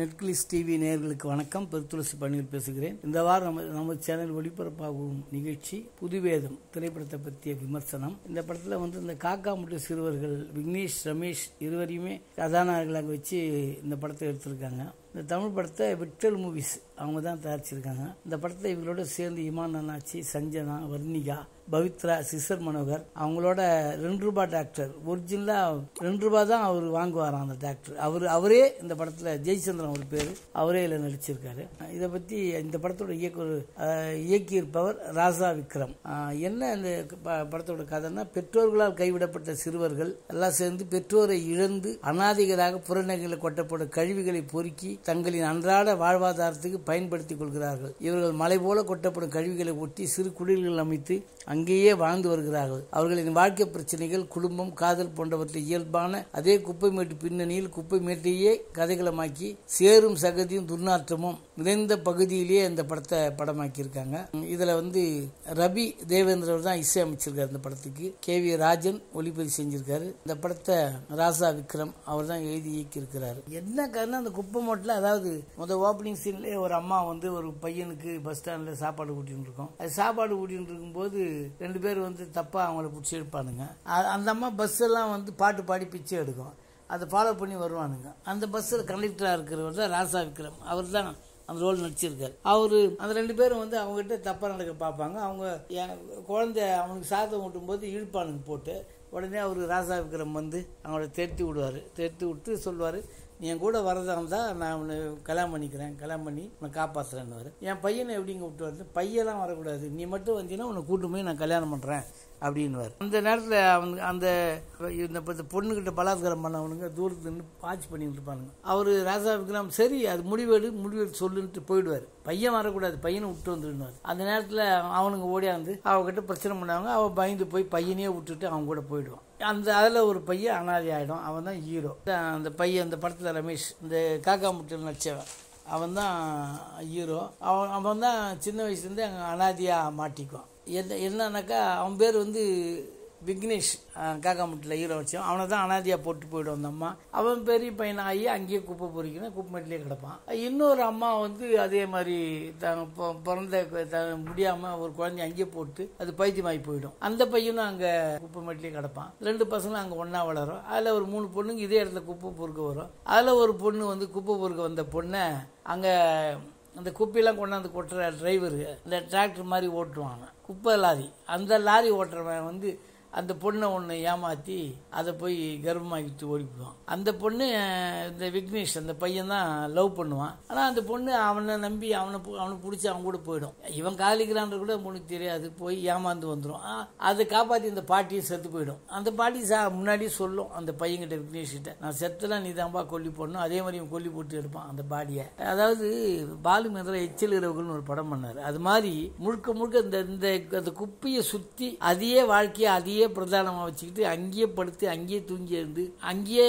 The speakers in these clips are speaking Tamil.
நெட்கிளிஸ் டிவி நேயர்களுக்கு வணக்கம் பெருத்துளசி பணியில் பேசுகிறேன் இந்த வாரம் நம்ம நம்ம சேனல் ஒளிபரப்பாகும் நிகழ்ச்சி புதுவேதம் திரைப்படத்தை பற்றிய விமர்சனம் இந்த படத்தில் வந்து இந்த காக்கா முட்டை சிறுவர்கள் விக்னேஷ் ரமேஷ் இருவரையுமே கதாநாயகர்களாக வச்சு இந்த படத்தை எடுத்திருக்காங்க இந்த தமிழ் படத்தை விட்டல் மூவிஸ் அவங்க தான் தயாரிச்சிருக்காங்க இந்த படத்தை இவங்களோட சேர்ந்து இமான் அண்ணாச்சி சஞ்சனா வர்ணிகா பவித்ரா சிசர் மனோகர் அவங்களோட ரெண்டு ரூபாய் டாக்டர் ஒரிஜினலா ரெண்டு ரூபாய் தான் அவர் வாங்குவாராம் அந்த டாக்டர் அவர் அவரே இந்த படத்துல ஜெயச்சந்திரன் ஒரு பேர் அவரே இதில் நடிச்சிருக்காரு இதை பத்தி இந்த படத்தோட இயக்குனர் அஹ், இயக்கியிருப்பவர் ராசா விக்ரம் அஹ், என்ன இந்த ப- படத்தோட கதைன்னா பெற்றோர்களால் கைவிடப்பட்ட சிறுவர்கள் எல்லாம் சேர்ந்து பெற்றோரை இழந்து அனாதைகளாக புறநகையில் கொட்டப்படும் கழிவுகளை பொறுக்கி தங்களின் அன்றாட வாழ்வாதாரத்துக்கு பயன்படுத்திக் கொள்கிறார்கள் இவர்கள் மலை போல கொட்டப்படும் கழிவுகளை ஒட்டி சிறு குடில்கள் அமைத்து அங்கேயே வாழ்ந்து வருகிறார்கள் அவர்களின் வாழ்க்கை பிரச்சனைகள் குடும்பம் காதல் போன்றவற்றை இயல்பான அதே குப்பை மேட்டு பின்னணியில் குப்பை மேட்டையே கதைகளமாக்கி சேரும் சகதியும் துர்நாற்றமும் நிறைந்த பகுதியிலேயே இந்த படத்தை படமாக்கியிருக்காங்க இதுல வந்து ரவி தேவேந்திரர் தான் இசை அமைச்சிருக்காரு இந்த படத்துக்கு கே வி ராஜன் ஒளிப்பதிவு செஞ்சிருக்காரு இந்த படத்தை ராசா விக்ரம் அவர் தான் எழுதி இயக்கியிருக்கிறாரு என்ன காரணம் அந்த குப்பை மூட்டில் அதாவது முதல் ஓப்பனிங் சீன்லேயே ஒரு அம்மா வந்து ஒரு பையனுக்கு பஸ் ஸ்டாண்டில் சாப்பாடு ஊட்டின்னு இருக்கோம் அது சாப்பாடு ஊட்டின்னு இருக்கும்போது ரெண்டு பேர் வந்து தப்பாக அவங்கள பிடிச்சி எடுப்பானுங்க அ- அந்த அம்மா பஸ் எல்லாம் வந்து பாட்டு பாடி பிச்சை எடுக்கும் அதை ஃபாலோ பண்ணி வருவானுங்க அந்த பஸ்ஸில் கண்டக்டராக இருக்கிறவர் தான் ராசா விக்ரம் அவர் தான் அந்த ரோல் நடிச்சிருக்காரு அவரு அந்த ரெண்டு பேரும் வந்து அவங்ககிட்ட தப்பா நடக்க பார்ப்பாங்க அவங்க என் குழந்தை அவனுக்கு சாதம் ஊட்டும் போது இழுப்பானுங்க போட்டு உடனே அவர் ராசா விக்ரம் வந்து அவங்கள தேர்த்தி விடுவார் தேர்த்தி விட்டு சொல்லுவார் நீ என் கூட வரதா இருந்தால் நான் உன்னை கல்யாணம் பண்ணிக்கிறேன் கல்யாணம் பண்ணி உன்னை காப்பாற்றுறேன்னு என் பையனை எப்படிங்க விட்டு வருது பையெல்லாம் வரக்கூடாது நீ மட்டும் வந்தீங்கன்னா உன்னை கூட்டு போய் நான் கல்யாணம் பண்ணுறேன் அப்படின்னுவார் அந்த நேரத்தில் அவனுக்கு அந்த இந்த பத்து பொண்ணுகிட்ட பலாத்காரம் பண்ணவனுங்க தூரத்துல நின்று வாட்ச் பண்ணிட்டு இருப்பானுங்க அவர் ராஜா விக்ரம் சரி அது முடிவெடு முடிவெடு சொல்லுன்ட்டு போயிடுவார் பையன் வரக்கூடாது பையனை விட்டு வந்துடுவார் அந்த நேரத்தில் அவனுங்க ஓடியாந்து அவகிட்ட பிரச்சனை பண்ணாங்க அவன் பயந்து போய் பையனையே விட்டுட்டு அவன் கூட போயிடுவான் அந்த அதில் ஒரு பையன் அனாதை ஆகிடும் அவன் தான் ஹீரோ அந்த பையன் அந்த படத்தில் ரமேஷ் இந்த காக்கா முட்டில் நடிச்சவன் அவன் தான் ஹீரோ அவன் அவன் தான் சின்ன வயசுலேருந்து அங்கே அனாதியாக மாட்டிக்குவான் என்ன என்னன்னாக்கா அவன் பேர் வந்து விக்னேஷ் அஹ், காக்காமுட்டில் ஹீரோ வச்சோம் அவனை தான் அனாதியாக போட்டு போயிடும் அந்த அம்மா அவன் பெரிய பையனாகி அங்கேயே குப்பை பொறிக்கணும் குப்பைமேட்டிலே கிடப்பான் இன்னொரு அம்மா வந்து அதே மாதிரி தாங்க பொ- பிறந்த த- முடியாமல் ஒரு குழந்தைய அங்கேயே போட்டு அது பைத்தியமாகி போயிடும் அந்த பையனும் அங்கே குப்பைமேட்டிலே கிடப்பான் ரெண்டு பசங்களும் அங்கே ஒன்றா வளரும் அதில் ஒரு மூணு பொண்ணுங்க இதே இடத்துல குப்பை பொறுக்க வரும் அதில் ஒரு பொண்ணு வந்து குப்பை பொறுக்க வந்த பொண்ணை அங்கே அந்த குப்பையெல்லாம் கொண்டாந்து கொட்டுற டிரைவரு இந்த டிராக்டர் மாதிரி ஓட்டுவாங்க குப்பை லாரி அந்த லாரி ஓட்டுறவன் வந்து அந்த பொண்ணை ஒன்று ஏமாற்றி அதை போய் கர்ப்பமாக்கிட்டு ஓடிவிடுவான் அந்த பொண்ணு அஹ், இந்த விக்னேஷ் அந்த பையன் தான் லவ் பண்ணுவான் ஆனால் அந்த பொண்ணு அவனை நம்பி அவனை பு- அவனுக்கு பிடிச்சி அவன் கூட போயிடும் இவன் காலிக்கிறான்ற கூட பொண்ணுக்கு தெரியாது போய் ஏமாந்து வந்துடும் அதை காப்பாற்றி இந்த பாட்டியை செத்து போயிடும் அந்த பாட்டி சா முன்னாடியே சொல்லும் அந்த பையன்கிட்ட விக்னேஷ் கிட்ட நான் செத்துலாம் நீ தான்ப்பா கொல்லி போடணும் அதே மாதிரி இவன் கொல்லி போட்டு எடுப்பான் அந்த பாடியை அதாவது பாலு மேந்திர எச்சில் இரவுகள்னு ஒரு படம் பண்ணார் அது மாதிரி முழுக்க முழுக்க இந்த இந்த அந்த குப்பையை சுற்றி அதையே வாழ்க்கையை அதையே பிரதானமாக வச்சுக்கிட்டு அங்கேயே படுத்து அங்கேயே தூங்கி இருந்து அங்கேயே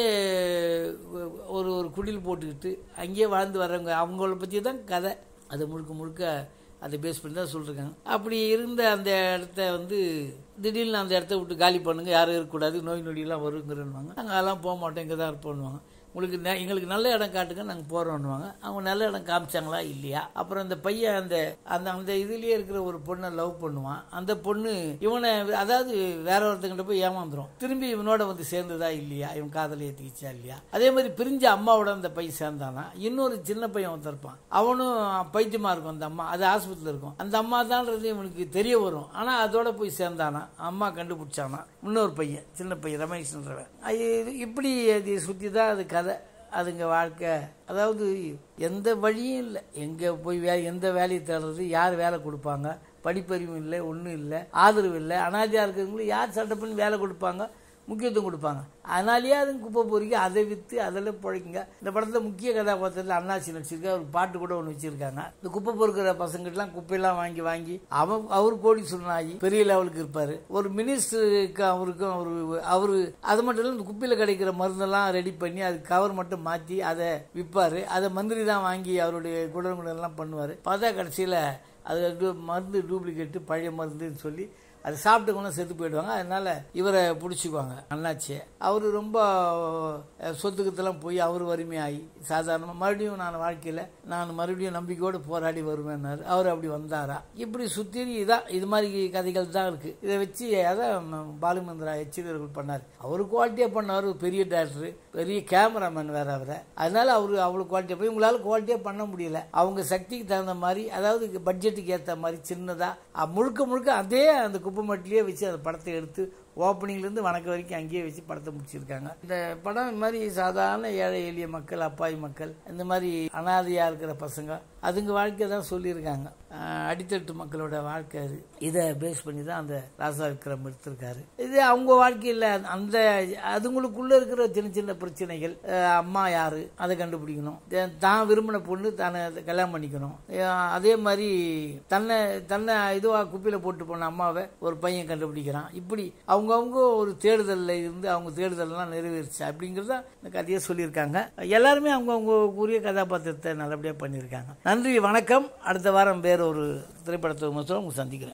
ஒரு ஒரு குடில் போட்டுக்கிட்டு அங்கேயே வாழ்ந்து வர்றவங்க அவங்கள பற்றி தான் கதை அது முழுக்க முழுக்க அதை பேஸ் பண்ணி தான் சொல்லிருக்காங்க அப்படி இருந்த அந்த இடத்த வந்து திடீர்னு அந்த இடத்த விட்டு காலி பண்ணுங்க யாரும் இருக்கக்கூடாது நோய் நொடியெல்லாம் வருங்கிறன்னுவாங்க நாங்கள் அதெல்லாம் போக மாட்டோம் இங்கே தான் இருப்போம்னுவாங்க உங்களுக்கு நெ- எங்களுக்கு நல்ல இடம் காட்டுங்க நாங்கள் போகிறோன்னுவாங்க அவங்க நல்ல இடம் காமிச்சாங்களா இல்லையா அப்புறம் அந்த பையன் அந்த அந்த அந்த இதுலேயே இருக்கிற ஒரு பொண்ணை லவ் பண்ணுவான் அந்த பொண்ணு இவனை அதாவது வேற ஒருத்தங்கிட்ட போய் ஏமாந்துரும் திரும்பி இவனோட வந்து சேர்ந்ததா இல்லையா இவன் காதலை ஏற்றிக்கிச்சா இல்லையா அதே மாதிரி பிரிஞ்ச அம்மாவோட அந்த பையன் சேர்ந்தானா இன்னொரு சின்ன பையன் ஒருத்தன் இருப்பான் அவனும் பைத்தியமா இருக்கும் அந்த அம்மா அது ஆஸ்பத்திரியில் இருக்கும் அந்த அம்மா தான்றது இவனுக்கு தெரிய வரும் ஆனால் அதோட போய் சேர்ந்தானா அம்மா கண்டுபிடிச்சானா இன்னொரு பையன் சின்ன பையன் ரமேஷ்ன்றவன் அது இது- இப்படி அது சுற்றி தான் அது கதை அதுங்க வாழ்க்கை அதாவது எந்த வழியும் இல்லை எங்கே போய் வே எந்த வேலையை தேடுறது யார் வேலை கொடுப்பாங்க படிப்பறிவும் இல்லை ஒன்றும் இல்லை ஆதரவு இல்லை அனாதையாக இருக்கிறவங்களுக்கு யார் சட்டை பண்ணி வேலை கொடுப்பாங்க முக்கியத்துவம் கொடுப்பாங்க அதனாலேயே அதுங்க குப்பை பொறிக்க அதை விற்று அதில் பிழைக்குங்க இந்த படத்தில் முக்கிய கதாபாத்திரத்தில் அண்ணாச்சி நடிச்சிருக்க ஒரு பாட்டு கூட ஒன்று வச்சிருக்காங்க இந்த குப்பை பொறுக்கிற பசங்கிட்டலாம் குப்பையெல்லாம் வாங்கி வாங்கி அவன் அவர் கோடி சொன்னாகி பெரிய லெவலுக்கு இருப்பார் ஒரு மினிஸ்டருக்கு அவருக்கும் அவரு அவரு அது மட்டும் இல்லை இந்த குப்பையில் கிடைக்கிற மருந்தெல்லாம் ரெடி பண்ணி அது கவர் மட்டும் மாற்றி அதை விற்பார் அதை மந்திரி தான் வாங்கி அவருடைய குடங்குடெல்லாம் பண்ணுவார் பார்த்தா கடைசியில் அது வந்து மருந்து டூப்ளிகேட்டு பழைய மருந்துன்னு சொல்லி அது சாப்பிட்டுக்கணும் செத்து போயிடுவாங்க அதனால இவரை பிடிச்சிக்குவாங்க அண்ணாச்சியை அவர் ரொம்ப அஹ், சொத்துக்கத்தெல்லாம் போய் அவர் வறுமையாகி சாதாரணமாக மறுபடியும் நான் வாழ்க்கையில் நான் மறுபடியும் நம்பிக்கையோடு போராடி வருவேன்னாரு அவர் அப்படி வந்தாரா இப்படி சுற்றி இதான் இது மாதிரி கதைகள் தான் இருக்கு இதை வச்சு அதான் பாலுமந்திரா எச்சிரியர்கள் பண்ணார் அவர் குவாலிட்டியாக பண்ணார் பெரிய டேரக்டர் பெரிய கேமராமேன் வேற அவரை அதனால அவர் அவ்வளோ குவாலிட்டியாக போய் உங்களால் குவாலிட்டியாக பண்ண முடியல அவங்க சக்திக்கு தகுந்த மாதிரி அதாவது பட்ஜெட்டுக்கு ஏற்ற மாதிரி சின்னதாக முழுக்க முழுக்க அதே அந்த குப்பைமட்டிலேயே வச்சு அந்த படத்தை எடுத்து ஓப்பனிங்லேருந்து வணக்கம் வரைக்கும் அங்கேயே வச்சு படத்தை முடிச்சிருக்காங்க இந்த படம் இந்த மாதிரி சாதாரண ஏழை எளிய மக்கள் அப்பாவி மக்கள் இந்த மாதிரி அனாதையாக இருக்கிற பசங்க அதுங்க வாழ்க்கை தான் சொல்லியிருக்காங்க அஹ் அடித்தட்டு மக்களோட வாழ்க்கை அது இதை பேஸ் பண்ணி தான் அந்த ராசா விக்ரம் எடுத்திருக்காரு இது அவங்க வாழ்க்கையில் அந்த அதுங்களுக்குள்ள இருக்கிற சின்ன சின்ன பிரச்சனைகள் அஹ் அம்மா யாரு அதை கண்டுபிடிக்கணும் தே- தான் விரும்பின பொண்ணு தானே அதை கல்யாணம் பண்ணிக்கணும் அஹ் அதே மாதிரி தன்னை தன்னை இதுவாக குப்பையில் போட்டு போன அம்மாவை ஒரு பையன் கண்டுபிடிக்கிறான் இப்படி அவங்கவுங்க ஒரு தேடுதலில் இருந்து அவங்க தேடுதல்லாம் நிறைவேறுச்சு அப்படிங்கிறத இந்த கதையை சொல்லியிருக்காங்க எல்லாருமே அவங்கவுங்க உரிய கதாபாத்திரத்தை நல்லபடியாக பண்ணியிருக்காங்க நன்றி வணக்கம் அடுத்த வாரம் வேற ஒரு திரைப்படத்தை விமர்சனம் உங்களை சந்திக்கிறேன்